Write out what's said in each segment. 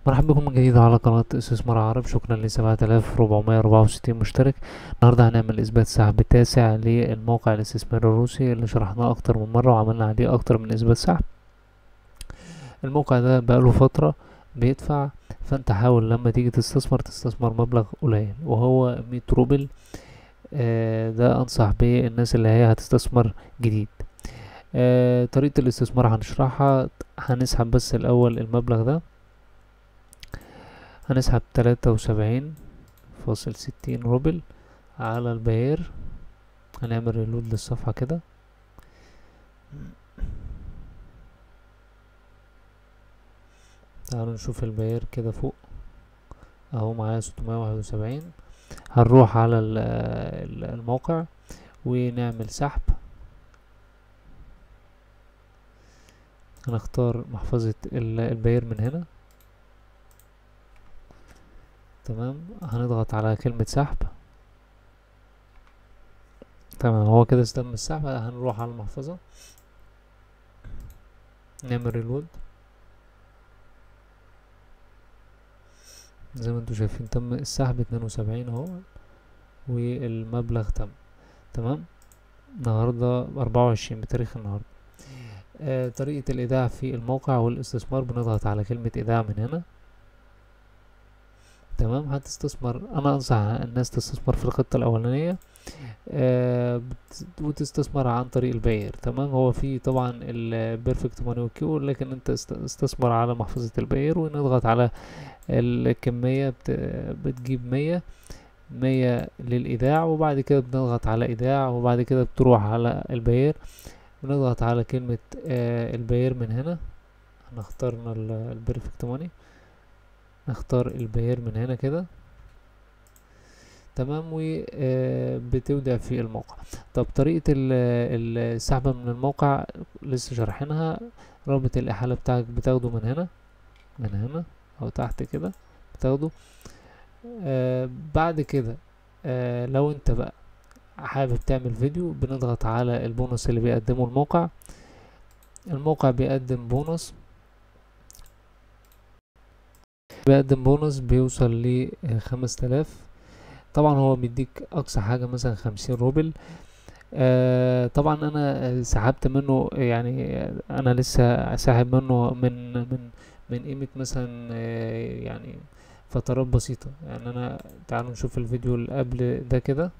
مرحبا بكم من جديد على قناة استثمار عرب شكرا لسبعة آلاف ربعمية أربعة وستين مشترك النهاردة هنعمل إثبات سحب تاسع للموقع الاستثماري الروسي اللي شرحناه أكتر من مرة وعملنا عليه أكتر من إثبات سحب الموقع ده بقاله فترة بيدفع فانت حاول لما تيجي تستثمر تستثمر مبلغ قليل وهو مية روبل آه ده أنصح بيه الناس اللي هي هتستثمر جديد آه طريقة الاستثمار هنشرحها هنسحب بس الأول المبلغ ده هنسحب تلاتة وسبعين فاصل ستين روبل على البير هنعمل ريلود للصفحة كده تعالوا نشوف البير كده فوق اهو معايا ستمية واحد وسبعين هنروح على الموقع ونعمل سحب هنختار محفظة البير من هنا تمام هنضغط على كلمة سحب تمام هو كده استلم السحب هنروح على المحفظة نعمل ريلود زي ما انتوا شايفين تم السحب اتنين وسبعين اهو والمبلغ تم تمام النهاردة أربعة وعشرين بتاريخ النهاردة آه طريقة الإيداع في الموقع والاستثمار بنضغط على كلمة إيداع من هنا تمام هتستثمر انا انصح الناس تستثمر في الخطه الاولانيه آه وتستثمر عن طريق الباير تمام هو في طبعا البيرفكت ماني وكيو لكن انت استثمر على محفظه الباير ونضغط على الكميه بت بتجيب مية مية للايداع وبعد كده بنضغط على ايداع وبعد كده بتروح على الباير بنضغط على كلمه آه الباير من هنا احنا اخترنا البيرفكت ماني نختار البير من هنا كده تمام وبتودع في الموقع طب طريقة السحب من الموقع لسه شارحينها رابط الإحالة بتاعك بتاخده من هنا من هنا أو تحت كده بتاخده آه بعد كده آه لو انت بقى حابب تعمل فيديو بنضغط على البونص اللي بيقدمه الموقع الموقع بيقدم بونص بيقدم بونص بيوصل لخمس تلاف طبعا هو بيديك اقصى حاجة مثلا خمسين روبل آه طبعا انا سحبت منه يعني انا لسه ساحب منه من من من قيمة مثلا آه يعني فترات بسيطة يعني انا تعالوا نشوف الفيديو اللي قبل ده كده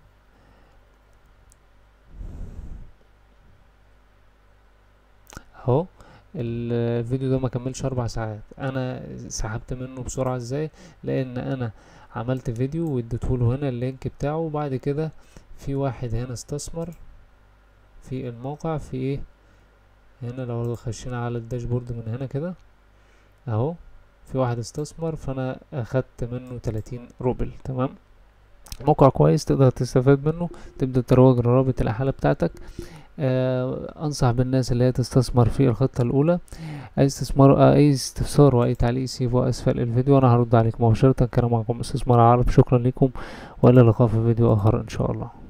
اهو الفيديو ده ما كملش اربع ساعات انا سحبت منه بسرعة ازاي لان انا عملت فيديو واديتهوله هنا اللينك بتاعه وبعد كده في واحد هنا استثمر في الموقع في ايه هنا لو خشينا على الداشبورد من هنا كده اهو في واحد استثمر فانا اخدت منه تلاتين روبل تمام موقع كويس تقدر تستفاد منه تبدأ تروج لرابط الإحالة بتاعتك آه انصح بالناس اللي هي تستثمر في الخطة الاولى اي استثمار آه اي استفسار واي تعليق سيبه اسفل الفيديو وانا هرد عليكم مباشرة كان معكم استثمار عرب شكرا لكم والى اللقاء في فيديو اخر ان شاء الله